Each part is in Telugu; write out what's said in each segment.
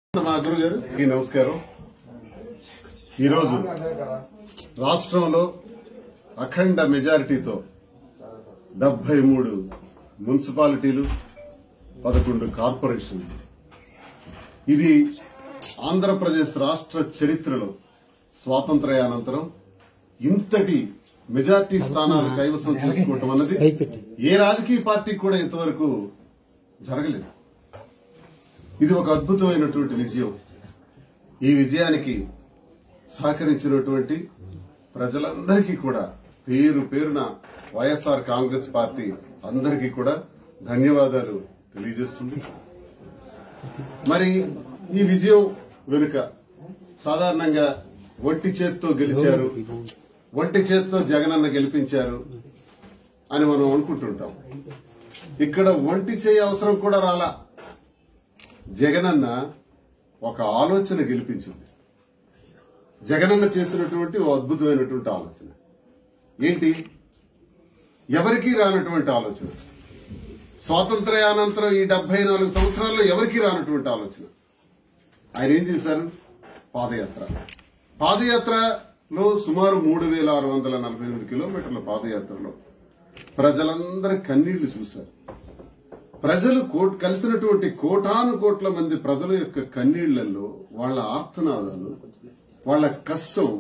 మా గురువు గారు ఈ నమస్కారం ఈరోజు రాష్ట్రంలో అఖండ మెజారిటీతో డెబ్బై మూడు మున్సిపాలిటీలు పదకొండు కార్పొరేషన్లు ఇది ఆంధ్రప్రదేశ్ రాష్ట్ర చరిత్రలో స్వాతంత్ర్యానంతరం ఇంతటి మెజార్టీ స్థానాలు కైవసం చేసుకోవటం అన్నది ఏ రాజకీయ పార్టీ కూడా ఇంతవరకు జరగలేదు ఇది ఒక అద్భుతమైనటువంటి విజయం ఈ విజయానికి సహకరించినటువంటి ప్రజలందరికీ కూడా పేరు పేరున వైఎస్ఆర్ కాంగ్రెస్ పార్టీ అందరికీ కూడా ధన్యవాదాలు తెలియజేస్తుంది మరి ఈ విజయం వెనుక సాధారణంగా ఒంటి చేత్తో గెలిచారు ఒంటి చేత్తో జగనన్న గెలిపించారు అని మనం అనుకుంటుంటాం ఇక్కడ ఒంటి చేయ అవసరం కూడా రాలా జగనన్న ఒక ఆలోచన గెలిపించింది జగనన్న చేసినటువంటి ఓ అద్భుతమైనటువంటి ఆలోచన ఏంటి ఎవరికీ రానటువంటి ఆలోచన స్వాతంత్ర్యానంతరం ఈ డెబ్బై నాలుగు సంవత్సరాల్లో ఎవరికీ రానటువంటి ఆలోచన ఆయన ఏం చేశారు పాదయాత్ర పాదయాత్రలో సుమారు మూడు వేల ఆరు వందల నలభై ఎనిమిది కిలోమీటర్ల పాదయాత్రలో ప్రజలందరి కన్నీళ్లు చూశారు ప్రజలు కోట్ కలిసినటువంటి కోటాను కోట్ల మంది ప్రజల యొక్క కన్నీళ్లలో వాళ్ళ ఆర్తనాదాలు వాళ్ళ కష్టం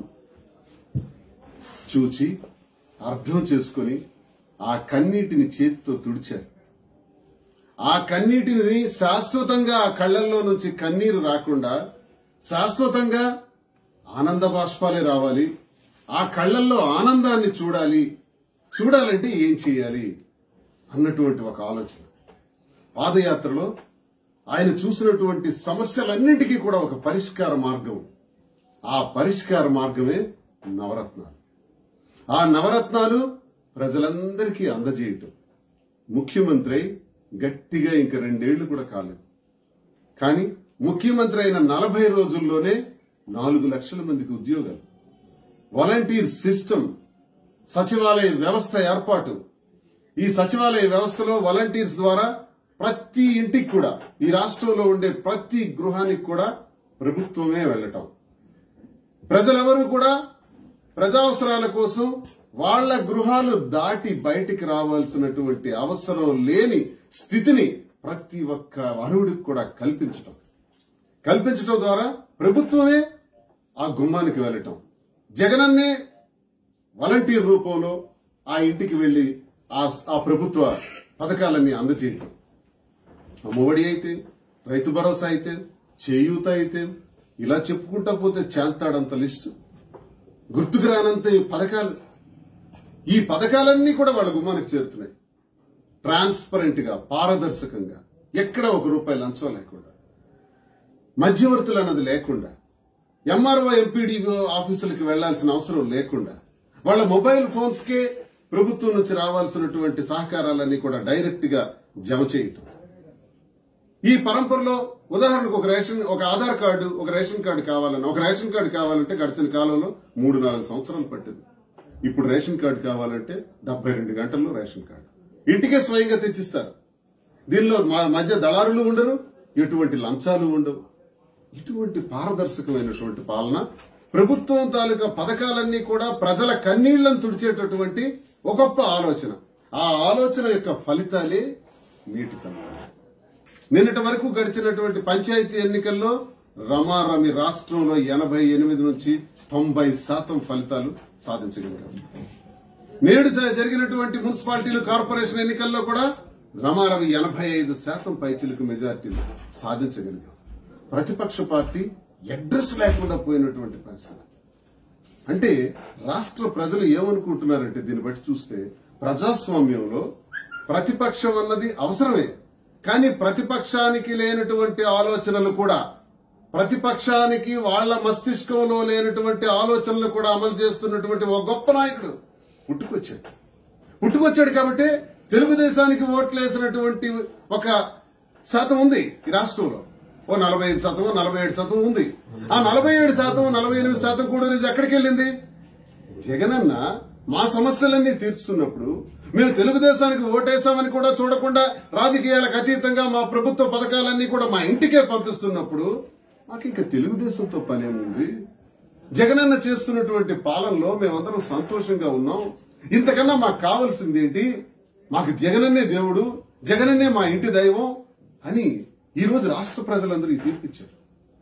చూచి అర్థం చేసుకుని ఆ కన్నీటిని చేతితో తుడిచారు ఆ కన్నీటిని శాశ్వతంగా ఆ కళ్ళల్లో నుంచి కన్నీరు రాకుండా శాశ్వతంగా ఆనంద బాష్పాలే రావాలి ఆ కళ్ళల్లో ఆనందాన్ని చూడాలి చూడాలంటే ఏం చేయాలి అన్నటువంటి ఒక ఆలోచన పాదయాత్రలో ఆయన చూసినటువంటి సమస్యలన్నింటికీ కూడా ఒక పరిష్కార మార్గం ఆ పరిష్కార మార్గమే నవరత్నాలు ఆ నవరత్నాలు ప్రజలందరికీ అందజేయటం ముఖ్యమంత్రి అయి గట్టిగా ఇంక రెండేళ్లు కూడా కాలేదు కానీ ముఖ్యమంత్రి అయిన నలభై రోజుల్లోనే నాలుగు లక్షల మందికి ఉద్యోగాలు వాలంటీర్ సిస్టమ్ సచివాలయ వ్యవస్థ ఏర్పాటు ఈ సచివాలయ వ్యవస్థలో వాలంటీర్స్ ద్వారా ప్రతి ఇంటికి కూడా ఈ రాష్ట్రంలో ఉండే ప్రతి గృహానికి కూడా ప్రభుత్వమే వెళ్ళటం ప్రజలెవరూ కూడా ప్రజావసరాల కోసం వాళ్ళ గృహాలు దాటి బయటికి రావాల్సినటువంటి అవసరం లేని స్థితిని ప్రతి ఒక్క అర్హుడికి కూడా కల్పించటం కల్పించటం ద్వారా ప్రభుత్వమే ఆ గుమ్మానికి వెళ్ళటం జగనన్నే వాలంటీర్ రూపంలో ఆ ఇంటికి వెళ్లి ఆ ఆ ప్రభుత్వ పథకాలన్నీ అందజేయటం అమ్మఒడి అయితే రైతు భరోసా అయితే చేయూత అయితే ఇలా చెప్పుకుంటా పోతే చేస్తాడంత లిస్టు గుర్తుకు రానంత ఈ పథకాలు ఈ పథకాలన్నీ కూడా వాళ్ళ గుమ్మానికి చేరుతున్నాయి ట్రాన్స్పరెంట్ గా పారదర్శకంగా ఎక్కడ ఒక రూపాయి లంచం లేకుండా మధ్యవర్తులు అన్నది లేకుండా ఎంఆర్ఓ ఎంపీడీఓ ఆఫీసులకు వెళ్లాల్సిన అవసరం లేకుండా వాళ్ళ మొబైల్ ఫోన్స్ కే ప్రభుత్వం నుంచి రావాల్సినటువంటి సహకారాలన్నీ కూడా డైరెక్ట్ గా జమ చేయటం ఈ పరంపరలో ఉదాహరణకు ఒక రేషన్ ఒక ఆధార్ కార్డు ఒక రేషన్ కార్డు కావాలన్నా ఒక రేషన్ కార్డు కావాలంటే గడిచిన కాలంలో మూడు నాలుగు సంవత్సరాలు పట్టింది ఇప్పుడు రేషన్ కార్డు కావాలంటే డెబ్బై రెండు గంటల్లో రేషన్ కార్డు ఇంటికే స్వయంగా తెచ్చిస్తారు దీనిలో మా మధ్య దళారులు ఉండరు ఎటువంటి లంచాలు ఉండవు ఇటువంటి పారదర్శకమైనటువంటి పాలన ప్రభుత్వం తాలూకా పథకాలన్నీ కూడా ప్రజల కన్నీళ్లను తుడిచేటటువంటి ఒక గొప్ప ఆలోచన ఆ ఆలోచన యొక్క ఫలితాలే నీటి ఫలితాలు నిన్నటి వరకు గడిచినటువంటి పంచాయతీ ఎన్నికల్లో రమారమి రాష్ట్రంలో ఎనభై ఎనిమిది నుంచి తొంభై శాతం ఫలితాలు సాధించగలిగాం నేడు జ- జరిగినటువంటి మున్సిపాలిటీలు కార్పొరేషన్ ఎన్నికల్లో కూడా రమారమి ఎనభై ఐదు శాతం పైచిలకు మెజార్టీలు సాధించగలిగాం ప్రతిపక్ష పార్టీ అడ్రస్ లేకుండా పోయినటువంటి పరిస్థితి అంటే రాష్ట్ర ప్రజలు ఏమనుకుంటున్నారంటే దీన్ని బట్టి చూస్తే ప్రజాస్వామ్యంలో ప్రతిపక్షం అన్నది అవసరమే కానీ ప్రతిపక్షానికి లేనటువంటి ఆలోచనలు కూడా ప్రతిపక్షానికి వాళ్ళ మస్తిష్కంలో లేనటువంటి ఆలోచనలు కూడా అమలు చేస్తున్నటువంటి ఒక గొప్ప నాయకుడు పుట్టుకొచ్చాడు పుట్టుకొచ్చాడు కాబట్టి తెలుగుదేశానికి ఓట్లు వేసినటువంటి ఒక శాతం ఉంది ఈ రాష్ట్రంలో ఓ నలభై ఐదు శాతం నలభై ఏడు శాతం ఉంది ఆ నలభై ఏడు శాతం నలభై ఎనిమిది శాతం కూడా ఈరోజు ఎక్కడికి వెళ్ళింది జగనన్న మా సమస్యలన్నీ తీర్చుతున్నప్పుడు మేము తెలుగుదేశానికి ఓటేశామని కూడా చూడకుండా రాజకీయాలకు అతీతంగా మా ప్రభుత్వ పథకాలన్నీ కూడా మా ఇంటికే పంపిస్తున్నప్పుడు మాకు ఇంకా తెలుగుదేశంతో పనేముంది జగనన్న చేస్తున్నటువంటి పాలనలో మేమందరం సంతోషంగా ఉన్నాం ఇంతకన్నా మాకు కావాల్సింది ఏంటి మాకు జగనన్నే దేవుడు జగనన్నే మా ఇంటి దైవం అని ఈ రోజు రాష్ట్ర ప్రజలందరూ ఈ తీర్పిచ్చారు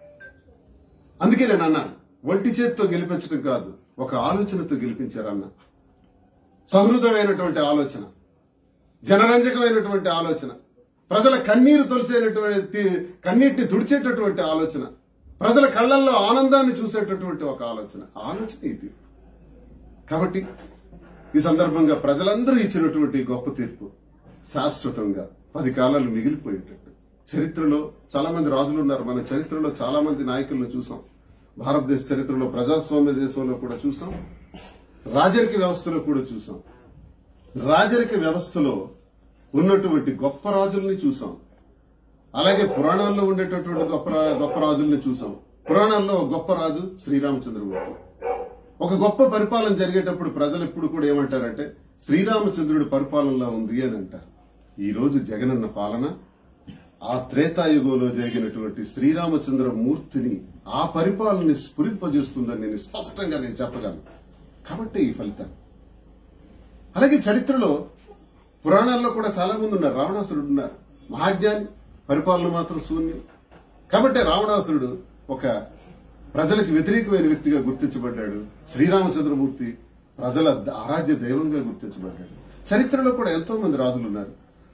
అందుకే నేను అన్నా ఒంటి చేతితో గెలిపించడం కాదు ఒక ఆలోచనతో గెలిపించారన్న సహృదమైనటువంటి ఆలోచన జనరంజకమైనటువంటి ఆలోచన ప్రజల కన్నీరు తొలిసేటటువంటి కన్నీటిని తుడిచేటటువంటి ఆలోచన ప్రజల కళ్ళల్లో ఆనందాన్ని చూసేటటువంటి ఒక ఆలోచన ఆలోచన ఇది కాబట్టి ఈ సందర్భంగా ప్రజలందరూ ఇచ్చినటువంటి గొప్ప తీర్పు శాశ్వతంగా పది కాలాలు మిగిలిపోయేటట్టు చరిత్రలో చాలా మంది రాజులు ఉన్నారు మన చరిత్రలో చాలా మంది నాయకులను చూసాం భారతదేశ చరిత్రలో ప్రజాస్వామ్య దేశంలో కూడా చూసాం రాజరిక వ్యవస్థలో కూడా చూసాం రాజరిక వ్యవస్థలో ఉన్నటువంటి గొప్ప రాజుల్ని చూసాం అలాగే పురాణాల్లో ఉండేటటువంటి గొప్ప రా- గొప్ప రాజుల్ని చూసాం పురాణాల్లో ఒక గొప్ప రాజు శ్రీరామచంద్రమూర్తి ఒక గొప్ప పరిపాలన జరిగేటప్పుడు ప్రజలు ఎప్పుడు కూడా ఏమంటారంటే శ్రీరామచంద్రుడి పరిపాలనలో ఉంది అని అంటారు ఈ రోజు జగనన్న పాలన ఆ త్రేతాయుగంలో జరిగినటువంటి శ్రీరామచంద్ర మూర్తిని ఆ పరిపాలనని స్ఫురింపజేస్తుందని నేను స్పష్టంగా నేను చెప్పగలను కాబట్టి ఈ ఫలితం అలాగే చరిత్రలో పురాణాల్లో కూడా చాలా మంది ఉన్నారు రావణాసురుడు ఉన్నారు మహాజ్ఞాని పరిపాలన మాత్రం శూన్యం కాబట్టి రావణాసురుడు ఒక ప్రజలకు వ్యతిరేకమైన వ్యక్తిగా గుర్తించబడ్డాడు శ్రీరామచంద్రమూర్తి ప్రజల ఆరాధ్య దైవంగా గుర్తించబడ్డాడు చరిత్రలో కూడా ఎంతో మంది రాజులు ఉన్నారు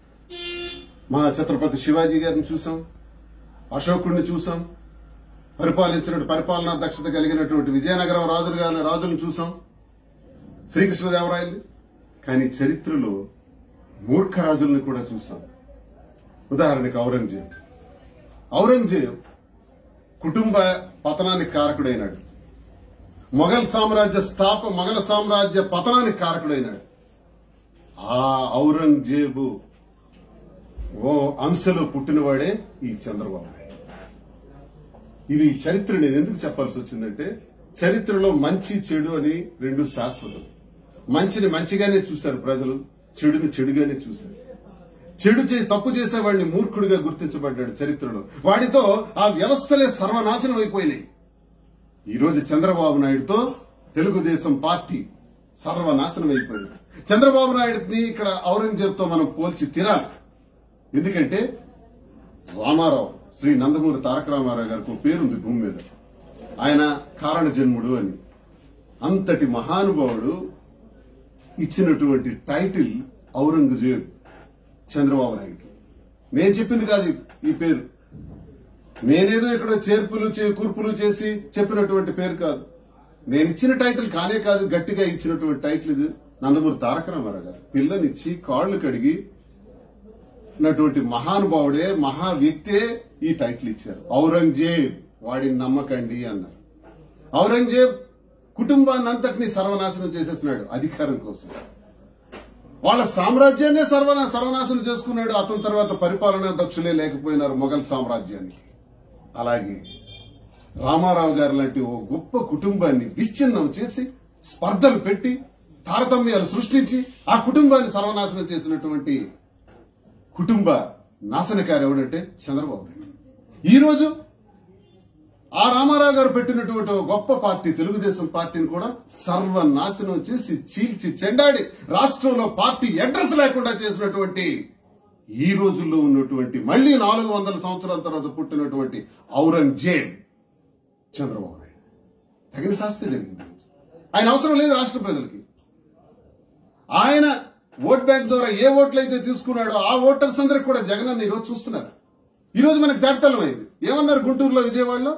మా ఛత్రపతి శివాజీ గారిని చూసాం అశోకుడిని చూసాం పరిపాలించిన పరిపాలనా దక్షత కలిగినటువంటి విజయనగరం రాజులు గారి రాజులను చూసాం శ్రీకృష్ణదేవరాయలు కానీ చరిత్రలో మూర్ఖ రాజుల్ని కూడా చూసాం ఉదాహరణకి ఔరంగజేబ్ ఔరంగజేబ్ కుటుంబ పతనానికి కారకుడైనాడు మొఘల్ సామ్రాజ్య స్థాప మొఘల్ సామ్రాజ్య పతనానికి కారకుడైనాడు ఆ ఔరంగజేబు ఓ అంశలో పుట్టినవాడే ఈ చంద్రబాబు నాయుడు. ఇది చరిత్ర నేను ఎందుకు చెప్పాల్సి వచ్చిందంటే చరిత్రలో మంచి చెడు అని రెండు శాశ్వతం మంచిని మంచిగానే చూశారు ప్రజలు చెడుని చెడుగానే చూశారు చెడు చే తప్పు చేసేవాడిని మూర్ఖుడిగా గుర్తించబడ్డాడు చరిత్రలో వాడితో ఆ వ్యవస్థలే సర్వనాశనం అయిపోయినాయి ఈ రోజు చంద్రబాబు నాయుడుతో తెలుగుదేశం పార్టీ సర్వనాశనం అయిపోయింది చంద్రబాబు నాయుడుని ఇక్కడ ఔరంగజేబ్తో మనం పోల్చి తీరాలి ఎందుకంటే రామారావు శ్రీ నందమూరి తారక రామారావు గారికి ఒక పేరుంది భూమి మీద ఆయన కారణ జన్ముడు అని అంతటి మహానుభావుడు ఇచ్చినటువంటి టైటిల్ ఔరంగజేబ్ చంద్రబాబు నాయుడుకి నేను చెప్పింది కాదు ఈ- ఈ పేరు నేనేదో ఇక్కడ చేర్పులు చే- కూర్పులు చేసి చెప్పినటువంటి పేరు కాదు నేను ఇచ్చిన టైటిల్ కానే కాదు గట్టిగా ఇచ్చినటువంటి టైటిల్ ఇది నందమూరి తారక రామారావు గారు పిల్లనిచ్చి కాళ్ళు కడిగి ఉన్నటువంటి మహానుభావుడే మహా వ్యక్తే ఈ టైటిల్ ఇచ్చారు ఔరంగజేబ్ వాడిని నమ్మకండి అన్నారు ఔరంగజేబ్ కుటుంబాన్ని అంతటిని సర్వనాశనం చేసేసినాడు అధికారం కోసం వాళ్ళ సామ్రాజ్యాన్నే సర్వనా సర్వనాశనం చేసుకున్నాడు అతని తర్వాత పరిపాలనా దక్షులే లేకపోయినారు మొఘల్ సామ్రాజ్యానికి అలాగే రామారావు గారు లాంటి ఓ గొప్ప కుటుంబాన్ని విచ్ఛిన్నం చేసి స్పర్ధలు పెట్టి తారతమ్యాలు సృష్టించి ఆ కుటుంబాన్ని సర్వనాశనం చేసినటువంటి కుటుంబ నాశనకారి ఎవడంటే చంద్రబాబు నాయుడు ఈ రోజు ఆ రామారావు గారు పెట్టినటువంటి ఒక గొప్ప పార్టీ తెలుగుదేశం పార్టీని కూడా సర్వనాశనం చేసి చీల్చి చెండాడి రాష్ట్రంలో పార్టీ అడ్రస్ లేకుండా చేసినటువంటి ఈ రోజుల్లో ఉన్నటువంటి మళ్ళీ నాలుగు వందల సంవత్సరాల తర్వాత పుట్టినటువంటి ఔరంగజేబ్ చంద్రబాబు నాయుడు తగిన శాస్తి జరిగింది ఆయన అవసరం లేదు రాష్ట్ర ప్రజలకి ఆయన ఓట్ బ్యాంక్ ద్వారా ఏ ఓట్లు అయితే తీసుకున్నాడో ఆ ఓటర్స్ అందరికి కూడా జగన్ అన్న ఈరోజు చూస్తున్నారు ఈ రోజు మనకు తేటతలమైంది ఏమన్నారు గుంటూరులో విజయవాడలో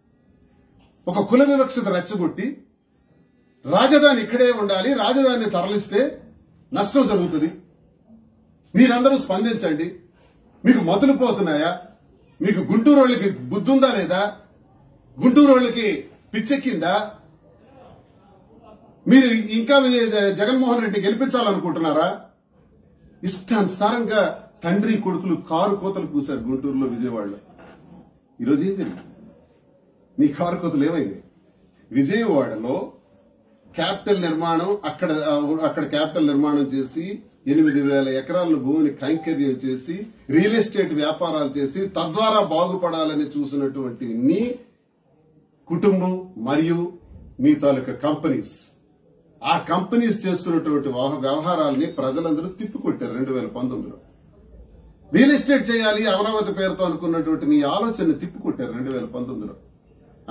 ఒక కుల వివక్షత రెచ్చగొట్టి రాజధాని ఇక్కడే ఉండాలి రాజధానిని తరలిస్తే నష్టం జరుగుతుంది మీరందరూ స్పందించండి మీకు మొదలు పోతున్నాయా మీకు గుంటూరు వాళ్ళకి బుద్ధి ఉందా లేదా గుంటూరు వాళ్ళకి పిచ్చెక్కిందా మీరు ఇంకా వి- జగన్మోహన్ రెడ్డి గెలిపించాలనుకుంటున్నారా ఇష్టానుసారంగా తండ్రి కొడుకులు కారు కోతలు కూశారు గుంటూరులో విజయవాడలో ఈరోజు ఏం జరిగింది మీ కారు కోతలు ఏమైంది విజయవాడలో క్యాపిటల్ నిర్మాణం అక్కడ అక్కడ క్యాపిటల్ నిర్మాణం చేసి ఎనిమిది వేల ఎకరాల భూమిని కైంకర్యం చేసి రియల్ ఎస్టేట్ వ్యాపారాలు చేసి తద్వారా బాగుపడాలని చూసినటువంటి నీ కుటుంబం మరియు మీ తాలూకా కంపెనీస్ ఆ కంపెనీస్ చేస్తున్నటువంటి వ్యవ- వ్యవహారాల్ని ప్రజలందరూ తిప్పికొట్టారు రెండు వేల పంతొమ్మిదిలో రియల్ ఎస్టేట్ చేయాలి అమరావతి పేరుతో అనుకున్నటువంటి నీ ఆలోచన తిప్పికొట్టారు రెండు వేల పంతొమ్మిదిలో